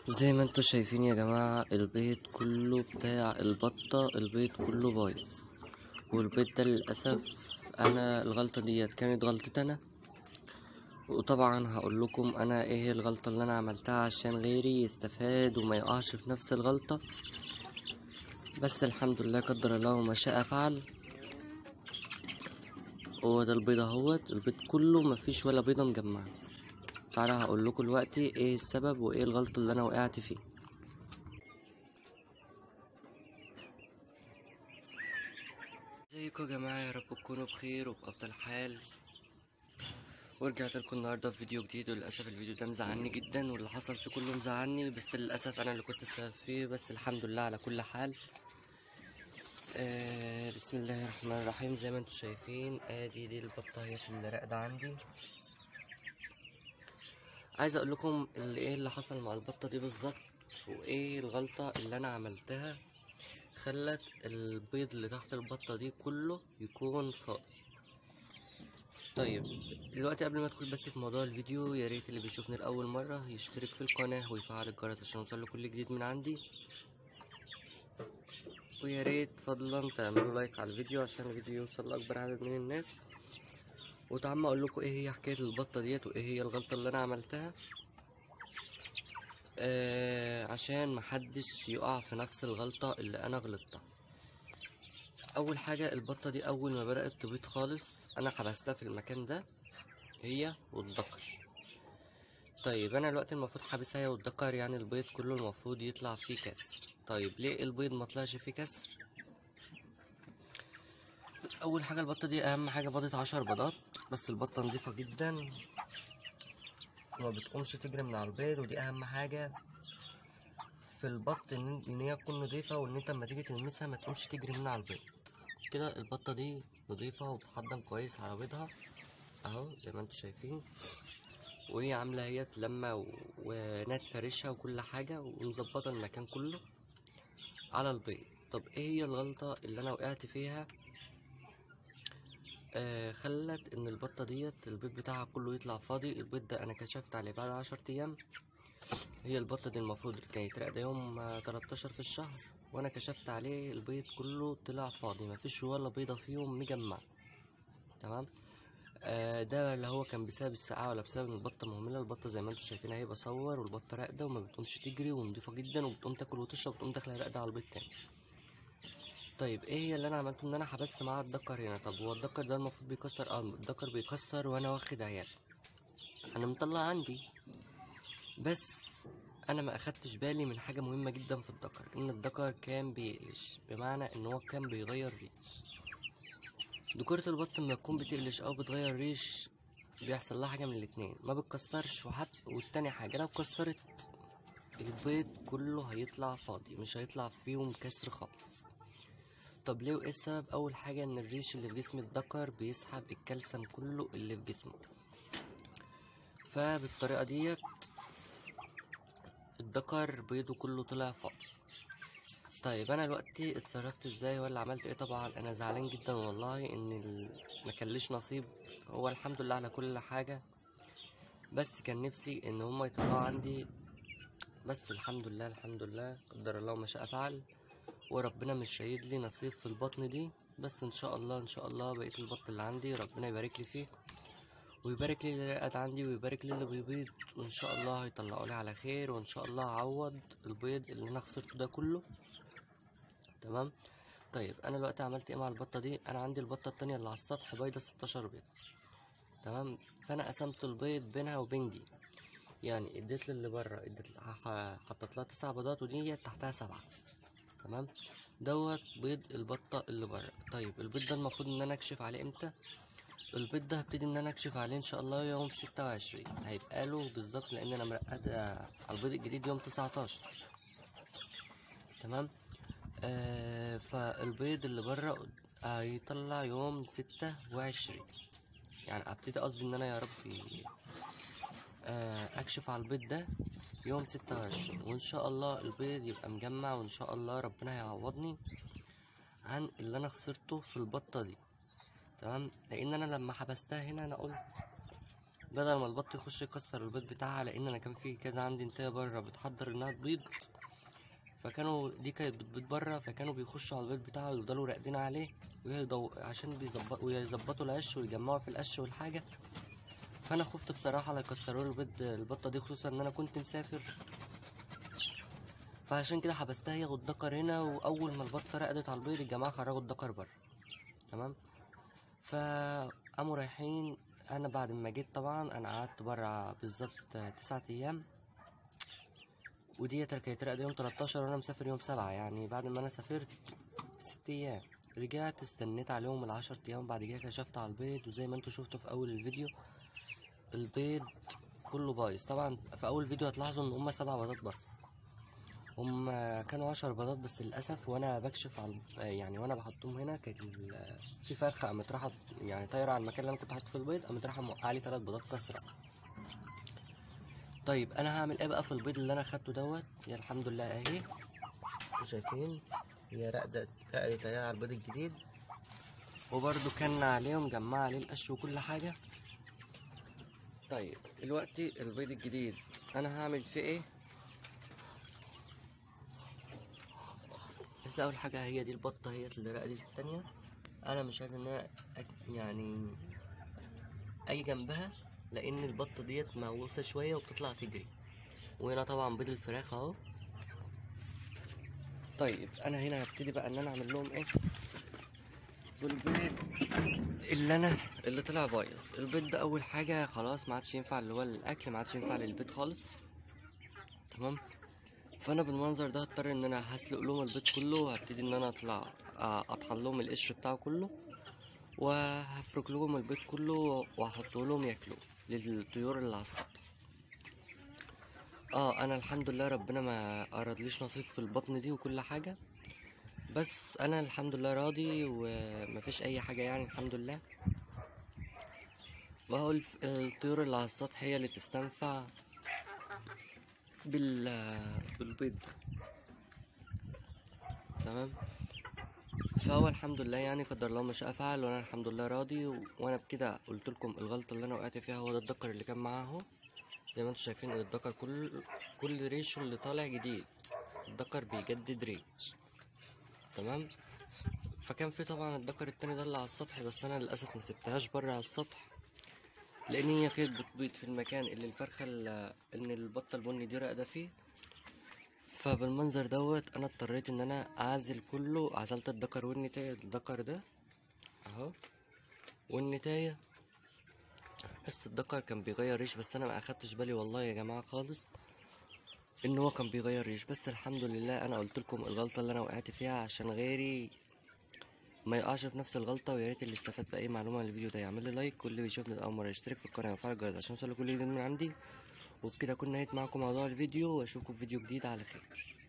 زي ما انتوا شايفين يا جماعة البيت كله بتاع البطة البيت كله بايظ والبيت ده للأسف أنا الغلطة ديت كانت غلطتي أنا وطبعا هقول لكم أنا ايه هي الغلطة اللي أنا عملتها عشان غيري يستفاد وما يقعش في نفس الغلطة بس الحمد لله قدر الله ما شاء فعل هو ده البيض اهوت البيض كله مفيش ولا بيضة مجمعة تعالى هقول لكم دلوقتي ايه السبب وايه الغلطة اللي انا وقعت فيه ازيكم يا جماعة يا رب تكونوا بخير وبأفضل حال ورجعت لكم النهارده في فيديو جديد وللاسف الفيديو ده مزعلني جدا واللي حصل فيه كله مزعلني بس للاسف انا اللي كنت السبب فيه بس الحمد لله على كل حال آه بسم الله الرحمن الرحيم زي ما انتم شايفين ادي دي البطايه اللي راقده عندي عايز اقول لكم اللي ايه اللي حصل مع البطه دي بالظبط وايه الغلطه اللي انا عملتها خلت البيض اللي تحت البطه دي كله يكون فاضي طيب دلوقتي قبل ما ادخل بس في موضوع الفيديو يا ريت اللي بيشوفني لاول مره يشترك في القناه ويفعل الجرس عشان يوصله كل جديد من عندي ويا ريت فضلا تعملوا لايك على الفيديو عشان الفيديو يوصل لاكبر عدد من الناس وتعم اقول لكم ايه هي حكايه البطه ديت وايه هي الغلطه اللي انا عملتها آه عشان محدش يقع في نفس الغلطه اللي انا غلطتها اول حاجه البطه دي اول ما بدات تبيض خالص انا حبستها في المكان ده هي والدكر طيب انا دلوقتي المفروض حابسها هي والدكر يعني البيض كله المفروض يطلع فيه كسر طيب ليه البيض ما طلعش فيه كسر اول حاجه البطه دي اهم حاجه بيضت عشر بيضات بس البطه نظيفه جدا وما بتقومش تجري من على البيض ودي اهم حاجه في البط ان ان هي تكون نظيفه وان انت لما تيجي تلمسها ما تقومش تجري من على البيض كده البطه دي نظيفه وبتحضن كويس على بيضها اهو زي ما انتم شايفين وهي عامله هي لما و- ونات فرشها وكل حاجه ومظبطه المكان كله على البيض طب ايه هي الغلطه اللي انا وقعت فيها آه خلت ان البطه ديت البيض بتاعها كله يطلع فاضي البيض ده انا كشفت عليه بعد عشر ايام هي البطه دي المفروض كانت راقده يوم آه، 13 في الشهر وانا كشفت عليه البيض كله طلع فاضي مفيش ولا بيضه فيهم مجمعه تمام آه ده اللي هو كان بسبب السقعه ولا بسبب ان البطه مهمله البطه زي ما انتم شايفين اهي بصور والبطه راقده وما بتقومش تجري ونضيفه جدا وبتقوم تاكل وتشرب وتقوم داخله راقده على البيض تاني طيب ايه هي اللي انا عملته ان انا حبست معاه الدكر هنا طب هو الدكر ده المفروض بيكسر اه الدكر بيكسر وانا واخد عيال انا مطلع عندي بس انا ما اخدتش بالي من حاجه مهمه جدا في الدكر ان الدكر كان بيقلش بمعنى ان هو كان بيغير ريش دكورة البط لما تكون بتقلش او بتغير ريش بيحصل لها حاجه من الاتنين ما بتكسرش وحتى والتاني حاجه لو كسرت البيض كله هيطلع فاضي مش هيطلع فيهم كسر خالص طب ليه وايه السبب اول حاجه ان الريش اللي في جسم الذكر بيسحب الكالسيوم كله اللي في جسمه فبالطريقه ديت الذكر بيضه كله طلع فاضي طيب انا دلوقتي اتصرفت ازاي ولا عملت ايه طبعا انا زعلان جدا والله ان ال... ما كانليش نصيب هو الحمد لله على كل حاجه بس كان نفسي ان هما يطلعوا عندي بس الحمد لله الحمد لله قدر الله ما شاء فعل وربنا مش شايد لي نصيب في البطن دي بس ان شاء الله ان شاء الله بقيت البط اللي عندي ربنا يبارك لي فيه ويبارك لي اللي قاعد عندي ويبارك لي اللي بيبيض وان شاء الله هيطلعوا لي على خير وان شاء الله هعوض البيض اللي انا خسرته ده كله تمام طيب انا دلوقتي عملت ايه مع البطه دي انا عندي البطه التانية اللي على السطح بايضه 16 بيضه تمام فانا قسمت البيض بينها وبين دي يعني اديت اللي بره اديت ح- حطيت لها تسع بيضات ودي تحتها سبعه تمام دوت بيض البطه اللي بره طيب البيض ده المفروض ان انا اكشف عليه امتى البيض ده هبتدي ان انا اكشف عليه ان شاء الله يوم ستة وعشرين هيبقى له بالظبط لان انا مرقد على البيض الجديد يوم تسعتاشر تمام آه فالبيض اللي بره هيطلع يوم ستة وعشرين يعني ابتدي قصدي ان انا يا ربي آه اكشف على البيض ده يوم ستة وعشرين وان شاء الله البيض يبقى مجمع وان شاء الله ربنا هيعوضني عن اللي انا خسرته في البطة دي تمام لان انا لما حبستها هنا انا قلت بدل ما البط يخش يكسر البيض بتاعها لان انا كان في كذا عندي انتايه بره بتحضر انها تبيض فكانوا دي كانت بتبيض بره فكانوا بيخشوا على البيض بتاعه ويفضلوا راقدين عليه ويهدوا عشان بيظبط ويظبطوا القش ويجمعوا في القش والحاجه فانا خفت بصراحه لا يكسروا له البيض البطه دي خصوصا ان انا كنت مسافر فعشان كده حبستها هي والدكر هنا واول ما البطه رقدت على البيض الجماعه خرجوا الدكر بره تمام فقاموا رايحين انا بعد ما جيت طبعا انا قعدت بره بالظبط تسعة ايام وديت كانت راقدة يوم 13 وانا مسافر يوم سبعة يعني بعد ما انا سافرت ست ايام رجعت استنيت عليهم العشر ايام بعد كده كشفت على البيض وزي ما انتوا شفتوا في اول الفيديو البيض كله بايظ طبعا في اول فيديو هتلاحظوا ان هما سبع بيضات بس هم كانوا عشر بيضات بس للاسف وانا بكشف على يعني وانا بحطهم هنا كانت ال- في فرخه قامت راحت يعني طايره على المكان اللي انا كنت حاطط فيه البيض قامت رايحه موقعه لي ثلاث بيضات كسره طيب انا هعمل ايه بقى في البيض اللي انا خدته دوت يا الحمد لله اهي انتوا شايفين هي رقدت رقدت اهي على البيض الجديد وبرده كان عليه ومجمع عليه القش وكل حاجه طيب دلوقتي البيض الجديد انا هعمل فيه ايه بس اول حاجه هي دي البطه هي اللي رقدت التانية انا مش عايز ان انا أك- يعني اي جنبها لان البطه ديت مهووسه شويه وبتطلع تجري وهنا طبعا بيض الفراخ اهو طيب انا هنا هبتدي بقى ان انا اعمل لهم ايه بالبيض اللي انا اللي طلع بايظ البيض ده اول حاجه خلاص ما عادش ينفع اللي هو الاكل ما عادش ينفع للبيض خالص تمام فانا بالمنظر ده هضطر ان انا هسلق لهم البيض كله وهبتدي ان انا اطلع آه، اطحن لهم القشر بتاعه كله وهفرك لهم البيض كله واحطه لهم ياكلوه للطيور اللي على السطح اه انا الحمد لله ربنا ما اردليش نصيب في البطن دي وكل حاجه بس انا الحمد لله راضي ومفيش اي حاجه يعني الحمد لله وهو الف- الطيور اللي على السطح هي اللي تستنفع بال بالبيض ده تمام فهو الحمد لله يعني قدر الله ما شاء فعل وانا الحمد لله راضي و... وانا بكده قلت لكم الغلطه اللي انا وقعت فيها هو ده الدكر اللي كان معاه اهو زي ما انتم شايفين الدكر كل كل ريشه اللي طالع جديد الدكر بيجدد ريش تمام فكان في طبعا الدكر التاني ده اللي على السطح بس انا للاسف ما سبتهاش بره على السطح لان هي كانت بتبيض في المكان اللي الفرخه اللي ان البطه البني دي راقده فيه فبالمنظر دوت انا اضطريت ان انا اعزل كله عزلت الدكر والنتاية الدكر ده اهو والنتاية بس الدكر كان بيغير ريش بس انا ما اخدتش بالي والله يا جماعة خالص ان هو كان بيغير ريش بس الحمد لله انا قلت لكم الغلطة اللي انا وقعت فيها عشان غيري ما يقعش في نفس الغلطة ويا ريت اللي استفاد بأي معلومة من الفيديو ده يعمل لي لايك كل اللي بيشوفني لأول مرة يشترك في القناة ويفعل الجرس عشان يوصله كل جديد من عندي وبكده أكون نهيت معاكم موضوع الفيديو وأشوفكم في فيديو جديد على خير